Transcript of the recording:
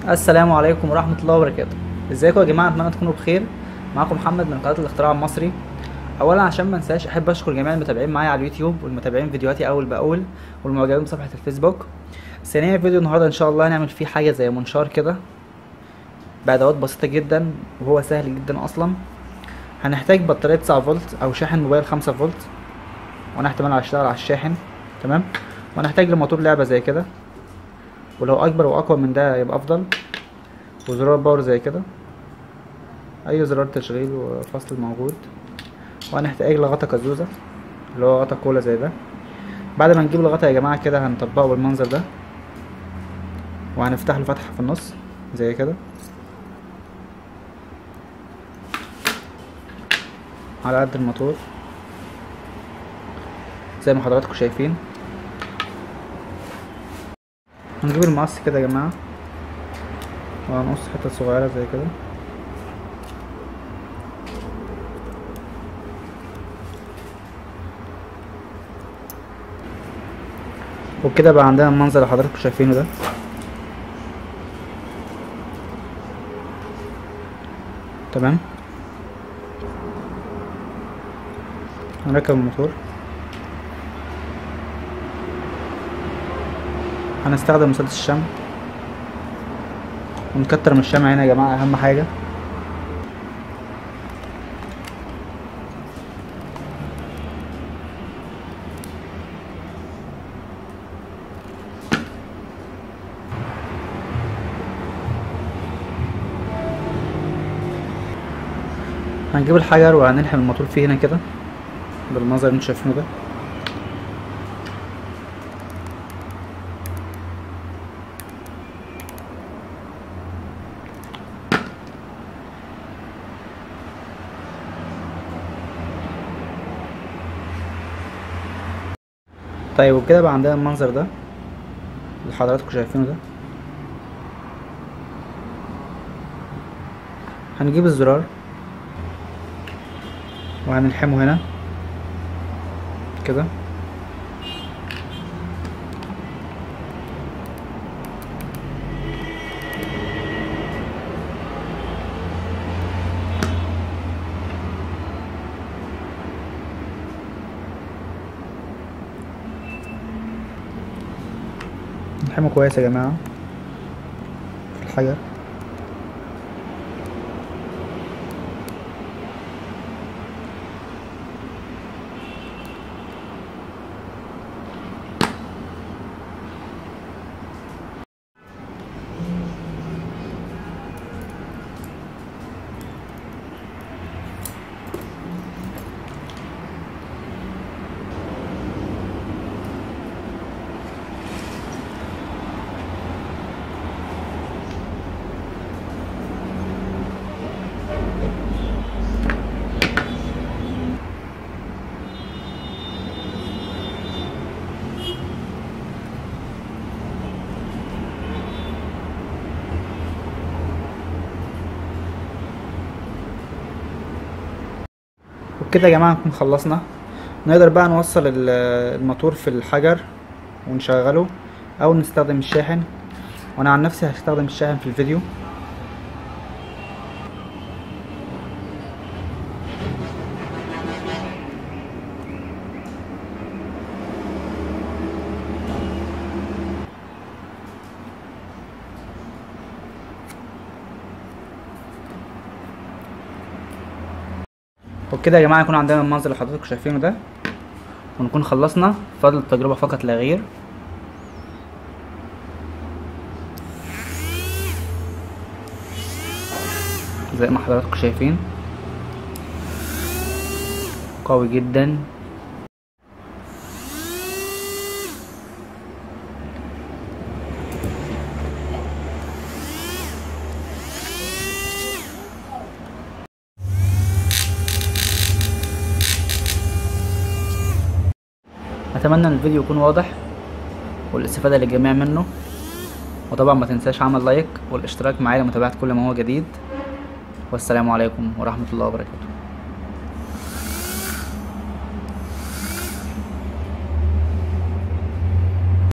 السلام عليكم ورحمة الله وبركاته ازيكم يا جماعة اتمنى تكونوا بخير معاكم محمد من قناة الاختراع المصري اولا عشان ما انساش احب اشكر جميع المتابعين معايا على اليوتيوب والمتابعين فيديوهاتي اول باول والمعجبين بصفحة الفيسبوك ثانيا فيديو النهاردة ان شاء الله هنعمل فيه حاجة زي منشار كده بأدوات بسيطة جدا وهو سهل جدا اصلا هنحتاج بطارية 9 فولت او شاحن موبايل 5 فولت وانا احتمال هشتغل على الشاحن تمام وهنحتاج لموتور لعبة زي كده ولو اكبر واقوى من ده يبقى افضل وزرار باور زي كده اي زرار تشغيل وفصل موجود وهنحتاج لغطا كازوزة اللي هو غطا كولا زي ده بعد ما نجيب الغطا يا جماعة كده هنطبقه بالمنظر ده وهنفتح له فتحة في النص زي كده على قد الموتور زي ما حضراتكم شايفين هنجيب المقص كده يا جماعة وهنقص حتة صغيرة زي كده وبكده بقى عندنا المنظر اللي حضراتكم شايفينه ده تمام هنركب الموتور هنستخدم مسدس الشمع ونكتر من الشمع هنا يا جماعة أهم حاجة هنجيب الحجر وهنلحم الموتور فيه هنا كده بالمنظر اللي انتوا شايفينه ده طيب وكده بقى عندنا المنظر ده اللي حضراتكم شايفينه ده هنجيب الزرار وهنلحمه هنا كده نلحمه كويس يا جماعة في الحجر وبكده يا جماعة نكون خلصنا نقدر بقى نوصل ال- الموتور في الحجر ونشغله او نستخدم الشاحن وانا عن نفسي هستخدم الشاحن في الفيديو وبكده يا جماعة يكون عندنا المنظر اللي حضراتكم شايفينه ده ونكون خلصنا فضل التجربة فقط لا غير زي ما حضراتكم شايفين قوي جدا اتمنى ان الفيديو يكون واضح والاستفادة للجميع منه وطبعا ما تنساش عمل لايك والاشتراك معايا لمتابعة كل ما هو جديد والسلام عليكم ورحمة الله وبركاته